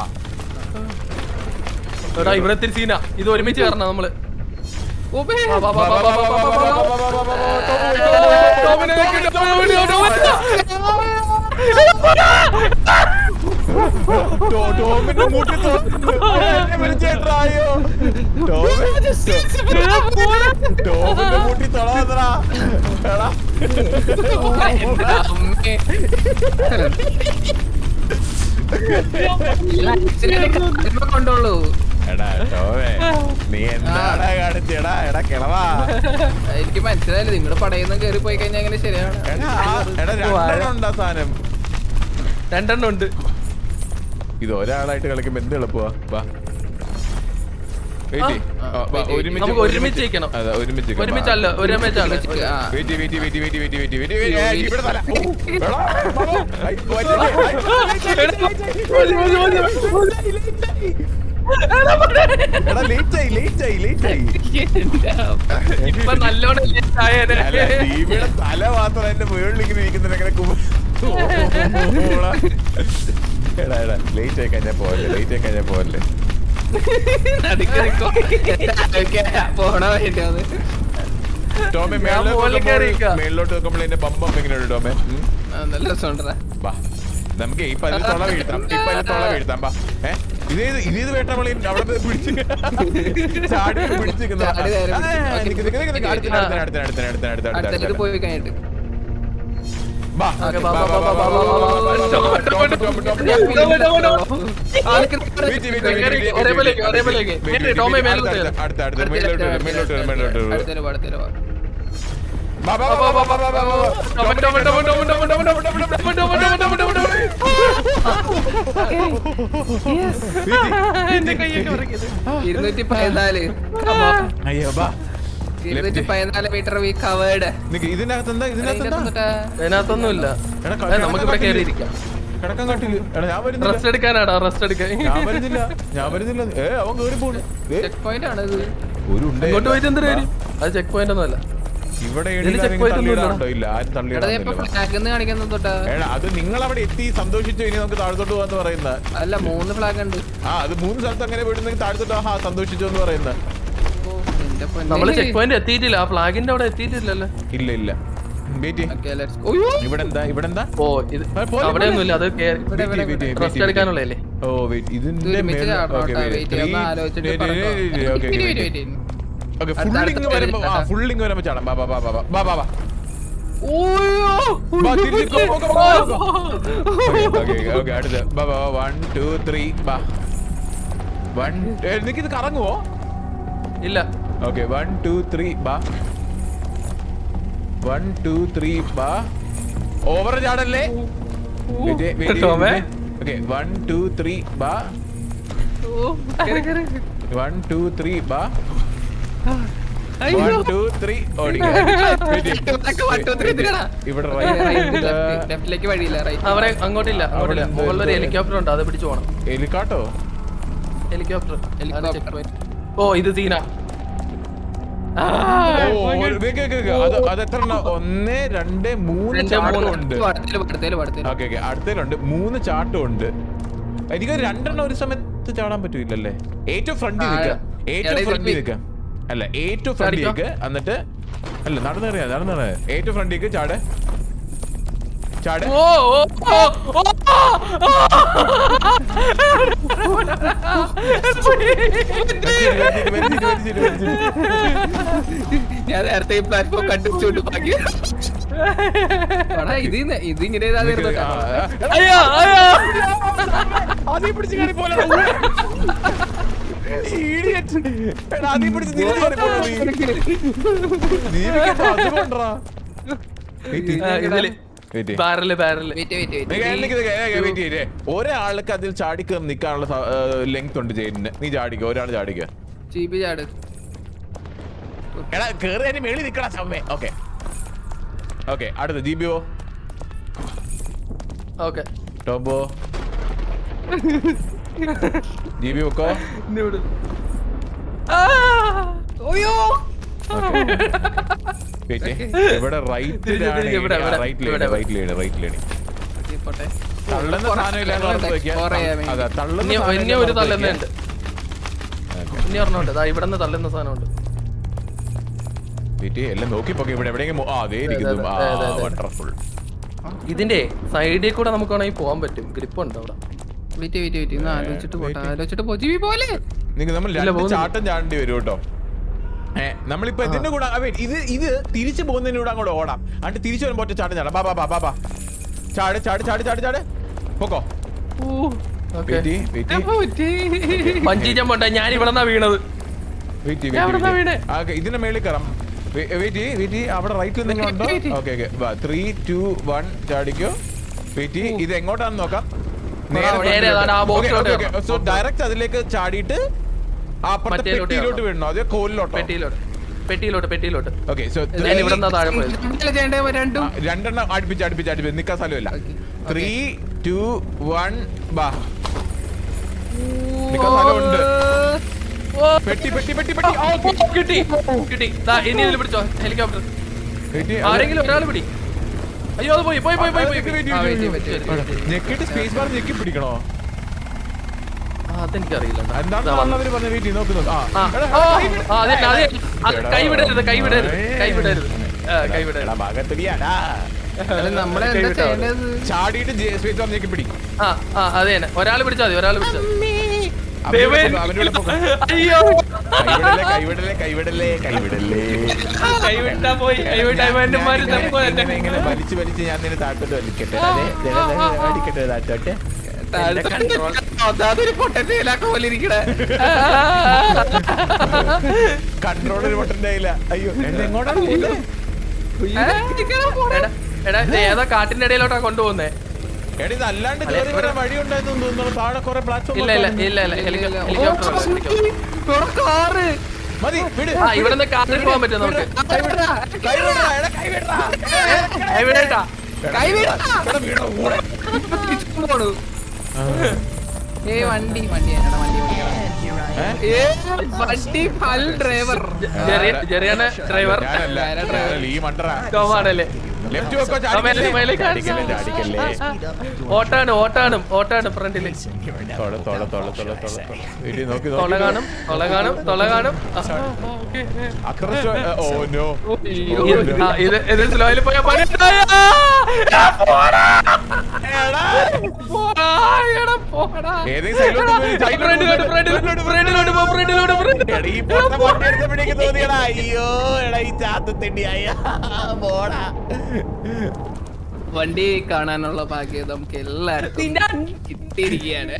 എടാ ഇവിടെ ഇത്തിരി സീനാ ഇത് ഒരുമിച്ച് കയറണം നമ്മള് ഉബേ. വാ, വാ, വാ, വാ, വാ, വാ, വാ, വാ, വാ, വാ. ടോമിനെ വെക്ക്, ടോമിനെ വെക്ക്, ടോമിനെ ടോ- ടോമിന്റെ മൂട്ടിൽ തൊ- എന്നെ വിളിച്ചേട്ടായോ ടോമിന്റെ മൂട്ടി തൊടാതടാ എടാ എന്റെ അമ്മേ. ഇച്ചിരി കമ്മ കൊണ്ടുള്ളൂ എടാ ടോമേ നീ എന്താടാ കാണിച്ചെടാ എടാ കിളവാ എനിക്ക് മനസ്സിലായില്ല നിങ്ങള് പടയുന്ന കേറി പോയി കഴിഞ്ഞാൽ എങ്ങനെ ശരിയാണ് എടാ ആ- എടാ രണ്ടെണ്ണം ഉണ്ടാ സാധനം രണ്ടെണ്ണം ഉണ്ട് ഇത് ഒരാളായിട്ട് കളിക്കുമ്പോ എന്ത് എളുപ്പമാ വാ വെയിറ്റ് ആ, wait, wait. നമുക്ക് ഒരുമിച്ച് നിൽക്കണം. അതെ ഒരുമിച്ച് ഒരുമിച്ചല്ല ഒരുമിച്ചല്ല ആ. Wait wait wait wait wait wait wait wait ഇവിടെ തല ഓ, എടാ, ബാബു, ഐ, വലിയ, ഐ, എടാ ലേറ്റ് ആയി ലേറ്റ് ആയി ലേറ്റ് ആയി ഇപ്പൊ നല്ലോണം late ആയേനെ. അല്ല ടിവിയുടെ തല മാത്രം എന്റെ മുകളിൽ ഇങ്ങനെ ഇരിക്കുന്നുണ്ട് എങ്ങനെ കുമ്പ ഓളാ. എടാ എടാ ലേറ്റ് ആയി കഴിഞ്ഞാ പോരല്ലേ ലേറ്റ് ആയി കഴിഞ്ഞാ പോരല്ലേ നടുക്ക് നിക്കോ. പോണ വേണ്ടി അത് ടോമെ ഞാൻ മേളിലോട്ട് മുകളിൽ നോക്കുമ്പോൾ- കയറിയിരിക്കാം. മേളിലോട്ട് നോക്കുമ്പോൾ എന്റെ ബമ്പം എങ്ങനെയുണ്ട് ടോമെ ഉം? ആ, നല്ല രസമുണ്ടടാ വാ നമുക്ക് ഇപ്പൊ അതിൽ തൊള വീഴ്ത്താം ഇപ്പൊ അതിൽ തൊള വീഴ്ത്താം വാ ഏ ഇതേത് ഇതേത് വേട്ടമളി അവിടെ പോയി പിടിച്ച് ചാടി പിടിച്ച് നിൽക്കുന്ന ചാടി കയറി ആ, പിടിച്ച്. നിക്ക് നിക്ക് നിക്ക് നിക്ക്. അടുത്തിന് അടുത്തിന് അടുത്തിന് അടുത്തിന് അടുത്തിന് അടുത്തിന് അടുത്തിന് അടുത്തേക്ക് അടുത്തിന് പോയി കഴിഞ്ഞിട്ട് വാ ഓക്കേ, വാ, വാ, വാ, വാ, വാ, വാ, വാ, വാ, വാ, വാ, വാ, വാ, ടോമ, ടോമ, ടോമ, ടോമ, ടോമ. ടോമ, ടോമ, ടോമ. ആ, നിക്ക് നിക്ക് വെയിറ്റ്, വെയിറ്റ്, വെയിറ്റ്, കയറി, വെയിറ്റ്, ഒരേ വെയിറ്റ്, പോലെയൊക്കെ, ഒരേ പോലെയൊക്കെ. വെയിറ്റ്, എന്നിട്ട് വെയിറ്റ്, ടോമെ വെയിറ്റ്, മേലോട്ട് അടുത്ത, കയറ്. അടുത്ത, അടുത്ത, മേലോട്ട് വരും, മേലോട്ട് വരും, മേലോട്ട് വരും, മേലോട്ട് വരും. അടുത്തേല് വാ, അടുത്തേല് വാ. വാ, വാ, വാ, വാ, വാ, വാ, വാ, വാ, വാ. ടോമ, ടോമ, ടോമ, ടോമ, ടോമ, ടോമ, ടോമ, ടോമ, ടോമ, ടോമ, ടോമ, ടോമ, ടോമ. എന്റെ കൈയൊക്കെ വിറയ്ക്കുന്നു. ഇരുന്നൂറ്റി പതിനാല് Come on. അയ്യോ വാ ഇരുന്നൂറ്റി പതിനാല് മീറ്റർ വി കവേർഡ് നിക്ക് ഇതിനകത്ത് എന്താ ഇതിനകത്ത് എന്താ അതിനകത്തൊന്നുമില്ല എടാ, ഏ, നമുക്ക് ഇവിടെ കയറിയിരിക്കാം കിടക്കാൻ കാട്ടില്ല എടാ ഞാൻ വരുന്നില്ല റെസ്റ്റ് എടുക്കാനാടാ റെസ്റ്റ് എടുക്കാൻ ഞാൻ വരുന്നില്ല ഞാൻ വരുന്നില്ല ഏ അവൻ കേറി പോണു ഏ, ചെക്ക് പോയിന്റ് ആണ് ഇത് ഒരു ഉണ്ടേ ഇങ്ങോട്ട് പോയിട്ട് എന്തിനു വരും അത് ചെക്ക് പോയിന്റ് ഒന്നുമല്ല ഇവിടെ ഇതില് ഏണിയിൽ check ആരെങ്കിലും point ഒന്നും തള്ളിയിടാറുണ്ടോ? ഇല്ല ആരും എടാ ഇപ്പൊ തള്ളിയിടാറില്ല ഫ്ലാഗ് എന്ന് കാണിക്കുന്നത് തൊട്ടാ ഏടാ അത് നിങ്ങൾ അവിടെ എത്തി സന്തോഷിച്ചു ഇനി നമുക്ക് താഴത്തോട്ട് പോകാന്ന് പറയുന്ന അല്ല മൂന്ന് ഫ്ലാഗ് ഉണ്ട് ആ അത് മൂന്ന് സ്ഥലത്ത് അങ്ങനെ വിടുന്നെങ്കിൽ താഴത്തോട്ട് ആ സന്തോഷിച്ചു എന്ന് പറയുന്ന ഓ, എന്റെ പൊന്നേ. നമ്മള് ചെക്ക് പോയിന്റ് എത്തിയിട്ടില്ല ആ ഫ്ലാഗിന്റെ അവിടെ എത്തിയിട്ടില്ലല്ലോ ഇല്ല ഇല്ല വെയിറ്റ് Okay, let's go. ഉയ്യോ. ഇവിടെ എന്താ ഇവിടെ എന്താ ഓ ഇത് ആ, പോലെ, അവിടെ ഒന്നുമില്ല അത് കേറി ഇവിടെ, ഇവിടെ, Wait, wait, wait, rest wait, എടുക്കാനുള്ളതല്ലേ ഓ വെയിറ്റ് ഇതിന്റെ ഒരുമിച്ച് മേലെ- ചാടണം okay, കേട്ടോ. wait, Wait, ഒന്ന് three- ആലോചിച്ചിട്ട് wait, wait, പറഞ്ഞോ. wait, wait, okay, Wait, wait, wait, wait. wait. Okay, അടുത്ത- full അടുത്ത ing വരുമ്പോ ആ പേര് full ing വരുമ്പോ ചാടാം ബാ ബാ ബാ ബാ ബാ ബാ ബാ ഉയ്യോ. ബാ തിരിച്ച് go, go, go, go, go. Okay, okay, okay, അടുത്ത് ബാ ബാ വൺ ടു ത്രീ ബാ വൺ എനിക്കിത് കറങ്ങുവോ ഇല്ല ഓക്കെ വൺ ടു ത്രീ ബാ വൺ ടു ത്രീ ബാ ഓവർ ചാടല്ലേ ടോമേ. ഓക്കെ വൺ ടു ത്രീ ബാ ഓ, കേറ്, കേറ്. വൺ ടു ത്രീ ബാ അയ്യോ. വൺ ടു ത്രീ ഓടിക്കാം ഇവിടൊക്കെ one, two, three, three ആടാ. ഇവിടെ Right, റൈറ്റ് left, leftലേക്ക് വഴിയില്ല റൈറ്റ് അവരെ അങ്ങോട്ടില്ല അങ്ങോട്ടില്ല അവിടെ എന്ത് മുകളിൽ ഒരു എന്ത് ഹെലികോപ്റ്റർ ഉണ്ട് അത് പിടിച്ചു പോണം എലിക്കാട്ടോ ഹെലികോപ്റ്റർ Helicopter. ഓ ഇത് സീന ഓ, ഒരു- വെക്ക്, വെക്ക്, വെക്ക്. അത് അത് എത്ര എണ്ണം? ഒന്ന് രണ്ട് മൂന്ന് രണ്ട്, ചാട്ടം മൂന്ന്. ഉണ്ട് പടത്തില് പടത്തില് പടത്തില് ഓക്കെ ഓക്കെ അടുത്തതിലുണ്ട് മൂന്ന് ചാട്ടം ഉണ്ട് എനിക്ക് രണ്ടെണ്ണം ഒരു സമയത്ത് ചാടാൻ പറ്റൂലല്ലേ ഏറ്റവും ഫ്രണ്ടിൽ ആ, നിൽക്കാം ഏറ്റവും ഇടയിൽ ഫ്രണ്ടിൽ നിൽക്കാം അല്ല ഏറ്റവും ഫ്രണ്ടിൽ ചാടിക്കോ. നിൽക്ക് എന്നിട്ട് അല്ല നടന്നറിയാ നടന്നറിയാ ഏറ്റവും ഫ്രണ്ടിൽ നിൽക്ക് ചാട് ചാട് ഓ ഓ ഓ ഓ വലിച്ചിട്ട്, വലിച്ചിട്ട്, വലിച്ചിട്ട്, വലിച്ചിട്ട്. ഞാൻ നേരത്തെ ഈ പ്ലാറ്റ്ഫോം കണ്ടുപിടിച്ചോണ്ട് ബാക്കി എടാ, ഇത് ഇന്ന് ഇത് ഇങ്ങനെ ചെയ്താൽ ആ, ആ, ആ. അയ്യോ അയ്യോ അതീ പിടിച്ച് കയറി പോലെ Idiot. എടാ, അതീ പിടിച്ച് തിരിച്ച് കയറി പോലെ നീ. നീ വെക്കട്ടോ, അത് കൊണ്ടുവരാ. Wait, wait. ആ, ഇതില് Wait, wait. Barrel barrel wait wait നീ വെയിറ്റ് നിക്ക് നിക്ക് ഏ, wait ചെയ്യ്. ഒരാൾക്ക് അതിൽ ചാടിക്ക് നിൽക്കാനുള്ള ലെങ്ത് ഉണ്ട് ചെയിനിന് നീ ചാടിക്ക ഒരാൾ ചാടിക്ക ജി ബി ചാട് എടാ കേറി അതിന് മേളിൽ നിക്കടാ സമ്മേ ഓക്കെ ഓക്കെ അടുത്ത ജി ബി ഓ ഓക്കെ ടോബോ ജി ബി വെക്കോ ഓയോ Wait, ഏ. ഇവിടെ റൈറ്റ് തിരിഞ്ഞ് തിരിഞ്ഞ് ഇവിടെ, ഇവിടെ, റൈറ്റിലാണ് ഇവിടെ. റൈറ്റിലാണ് റൈറ്റിലാണ് പോട്ടെ തള്ളുന്ന സാധനം ഇല്ലാതെ നടന്ന് വെക്കാം. Score ചെയ്യാൻ വേണ്ടി. അതാ തള്ളുന്ന ഇനി സാധനം ഇനി ഒരു ഇല്ലാതെ നടന്ന് തള്ളുന്നുണ്ട് ഇനി ഒരെണ്ണമുണ്ട് ദാ ഇവിടെ നിന്ന് തള്ളുന്ന സാധനമുണ്ട് വെയിറ്റ് ചെയ്യ്, എല്ലാം നോക്കിപ്പോക്കെ ഇവിടെ എവിടെയെങ്കിലും മോ- ആ അതേ ഇരിക്കുന്നു ആ അതെ, അതെ, അതെ. വണ്ടർഫുൾ ഇതിന്റെ സൈഡിൽ കൂടെ നമുക്ക് വേണമെങ്കിൽ പോകാൻ പറ്റും ഗ്രിപ്പ് ഉണ്ട് അവിടെ വെയിറ്റ് വെയിറ്റ് വെയിറ്റ് ഒന്ന് ആലോചിച്ചിട്ട് പോട്ടെ wait. ആലോചിച്ചിട്ട് പോ ജി ബി പോലെ നിങ്ങൾ നമ്മൾ ഇല്ല, രണ്ട് പോകുന്നില്ല. ചാട്ടം ചാടേണ്ടി വരും കേട്ടോ ഏ നമ്മളിപ്പോ ഇതിന്റെ കൂടെ ആ, wait, ഇത് ഇത് തിരിച്ചു പോകുന്നതിന് കൂടെ അങ്ങോട്ട് ഓടാം എന്നിട്ട് തിരിച്ചു വരുമ്പോ ഒറ്റ ചാട്ടം ചാടാം ബാ ബാ ബാ ബാ ബാ ചാട് ചാട് ചാട് ചാട് ചാട് പോക്കോ ഓക്കെ വെയിറ്റ് ചെയ്യ്, വെയിറ്റ് ചെയ്യ്, ബഞ്ചി ജമ്പ് ഉണ്ട് ഞാൻ ഇവിടെ നിന്നാ വീണത് വെയിറ്റ് ചെയ്യ്, ഞാൻ വെയിറ്റ് എവിടുന്നാ ചെയ്യ്. ആ, okay, ഇതിന്റെ മേളിൽ കയറാം വെയിറ്റ് ചെയ്യ്, വെയിറ്റ് ചെയ്യ്. അവിടെ റൈറ്റിൽ നിങ്ങൾ ഉണ്ടോ wait, wait. Okay okay three two one ചാടിക്കോ വെയിറ്റ് ചെയ്യ്. ഇത് എങ്ങോട്ടാണെന്ന് നോക്കാം നേരെ അതാണ് ആ box ലോട്ട് കയറണം. സോ ഡയറക്റ്റ് അതിലേക്ക് ചാടിയിട്ട് ആ അപ്പുറത്തെ മറ്റേലോട്ട് പെട്ടിയിലോട്ട് കയറണം. വീഴണോ അതോ കോലിലോട്ടോ പെട്ടിയിലോട്ട് പെട്ടിയിലോട്ട് പെട്ടിയിലോട്ട് ഓക്കെ സോ ഞാൻ ഇവിടെ നിന്നാ താഴെ പോയത് ചെയ്യണ്ടേ രണ്ടും രണ്ടെണ്ണം അടുപ്പിച്ച് അടുപ്പിച്ച് അടുപ്പിച്ച് നിക്കാൻ സ്ഥലമില്ല Okay. ത്രീ ടു വൺ ബാ നിക്കാൻ സ്ഥലമുണ്ട് പെട്ടി പെട്ടി പെട്ടി പെട്ടി ഓ, ഓ, കിട്ടി കിട്ടി ദാ, ഇനി ഇതിൽ പിടിച്ചോ ഹെലികോപ്റ്റർ പെട്ടി ആരെങ്കിലും ഒരാൾ പിടി അയ്യോ അത് പോയി പോയി പോയി പോയി പോയി വെയിറ്റ്, വെയിറ്റ്, ആ, wait, wait, wait, wait, wait. ഞെക്കിട്ട് സ്പേസ് ബാർ ഞെക്കി പിടിക്കണോ ആ, അതെനിക്കറിയില്ല എന്താണ് ദാ വന്നു. അവര് പറഞ്ഞ വെയിറ്റ് നോക്ക് നോക്ക് ആ ആ, എടാ, ആ, കൈ വിട്. ആ, അതെ, അതെ. അത് എടാ. കൈവിടരുത് കൈവിടരുത് കൈവിടരുത് ആ, കൈവിടരുത് എടാ, ഭാഗത്തുടിയാടാ. നമ്മളെ എന്താ കൈ വിട്ടോ. ചെയ്യേണ്ടത് ചാടിയിട്ട് സ്പേസ് ബാർ ഞെക്കി പിടി ആ ആ അതെ തന്നെ ഒരാൾ പിടിച്ചാൽ മതി ഒരാൾ പിടിച്ചാൽ അവന്റെ കൂടെ പോകോ, അവന്റെ കൂടെ പോകോ. അയ്യോ കൈവിടല്ലേ കൈവിടല്ലേ കൈവിടല്ലേ കൈവിടല്ലേ കൈവിട്ടാ പോയി കൈവിട്ടാ ഇവന്മാര് തപ്പോ ഇങ്ങനെ തന്നെ ഇങ്ങനെ വലിച്ച് വലിച്ച് ഞാൻ നിന്നെ താഴത്തോട്ട് വലിക്കട്ടെ അതെ ദേ, ദേ, ദേ, വലിക്കട്ടെ താഴത്തോട്ട് അതൊരു പൊട്ടത്തിലാക്ക പോലെ ഇരിക്കണേ കൺട്രോളർ ബട്ടന്റെ കയ്യില അയ്യോ എന്നെ എങ്ങോട്ടാണ് പോകുന്നത് എടാ എടാ ഇത് ഏതാ കാട്ടിന്റെ ഇടയിലോട്ടാ കൊണ്ടുപോകുന്നേ എടാ ഇത് അല്ലാണ്ട് കയറി വരാൻ വഴി ഉണ്ടായിരുന്നു തോന്നുന്നു താഴെ കുറെ പ്ലാറ്റ്ഫോം ഇല്ല ഇല്ല ഇല്ല ഇല്ല ഹെലികോപ്റ്റർ ഹെലികോപ്റ്റർ കാറ് മതി വിട് ആ ഇവിടെ നിന്ന് കാട്ടിൽ പോകാൻ പറ്റും നമുക്ക് കൈ വിടടാ, എടാ, കൈ വിടടാ. കൈവിടേട്ടാ പോണു ഏ വണ്ടി വണ്ടി എന്നടാ വണ്ടി ഓടിക്കണം ഏ? ഏ വണ്ടി ഫൽ ഡ്രൈവർ ജെറിയ ജെറിയാണ് ഡ്രൈവർ ഞാനല്ല ഞാനല്ല, ഈ മണ്ടറാ ടോമാണല്ലേ ലെഫ്റ്റ് വെക്കോ മേലെ, മേലെ ചാടിക്കല്ലേ ചാടിക്കല്ലേ Speed up your ഓട്ടാണ് ഓട്ടാണ് ഓട്ടാണ് ഫ്രണ്ടില് Jason here in തൊള Epic തൊള തൊള What തൊള should I തൊള say? വീട്ടിൽ നോക്കി തൊള നോക്കി കാണും തൊള കാണും തൊള കാണും ആ, ഓക്കേ. അത്ര ഓ നോ അയ്യോ, ആ, ഇത് ഇത് സ്ലോയിൽ പോയ പണി ഉണ്ടായ. എടാ, പോടാ. പോടാ, എടാ, പോടാ. ഏതെങ്കിലും സൈഡിലോട്ട് പോയി, എടാ, ഫ്രണ്ടിലോട്ട്, ഫ്രണ്ടിലോട്ട്, ഫ്രണ്ടിലോട്ട് പോ, ഫ്രണ്ടിലോട്ട്, ഫ്രണ്ടിലോട്ട്. എടാ, ഈ പൊട്ട വണ്ടി എടുത്തപ്പോഴേക്ക് തോന്നിയടാ അയ്യോ എടാ ഈ ചാത്ത തെണ്ടിയായ പോടാ വണ്ടി കാണാനുള്ള ഭാഗ്യം നമുക്ക് എല്ലാവർക്കും കിട്ടിയിരിക്കുകയാണ്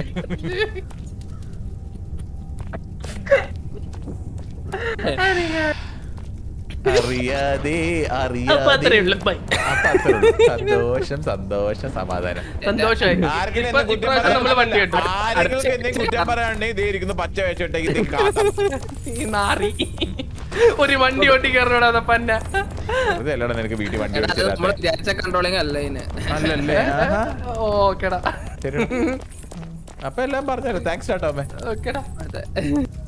അറിയാതെ അപ്പൊ അത്രേ അറിയാതെ ഉള്ളൂ ബൈ അപ്പൊ അത്രേ ഉള്ളൂ. സന്തോഷം സന്തോഷം സമാധാനം സന്തോഷമായി ആർക്കെങ്കിലും ഇപ്പൊ എന്നെ കുറ്റം ഇപ്രാവശ്യം നമ്മള് വണ്ടി പറയാൻ- കിട്ടും ആരെങ്കിലും എന്നെ കുറ്റം പറയാണെങ്കിൽ ഇതേ ഇരിക്കുന്നു പച്ച വേഷിട്ടേക്ക് ഇത് കാട്ടാം ഈ നാറി ഒരു വണ്ടി ഓട്ടി കയറണോടാ പന്ന ഇതല്ലടാ നിനക്ക് വീട്ടിൽ വണ്ടി എടാ, അത് നമ്മൾ ഓടിച്ചില്ല വിചാരിച്ച കൺട്രോളിങ് അല്ല ഇതിന് അല്ലല്ലേ ആഹാ. ഓക്കേടാ ശരി. അപ്പൊ എല്ലാം പറഞ്ഞല്ലോ താങ്ക്സ് ടാട്ടോ അമ്മേ അതെ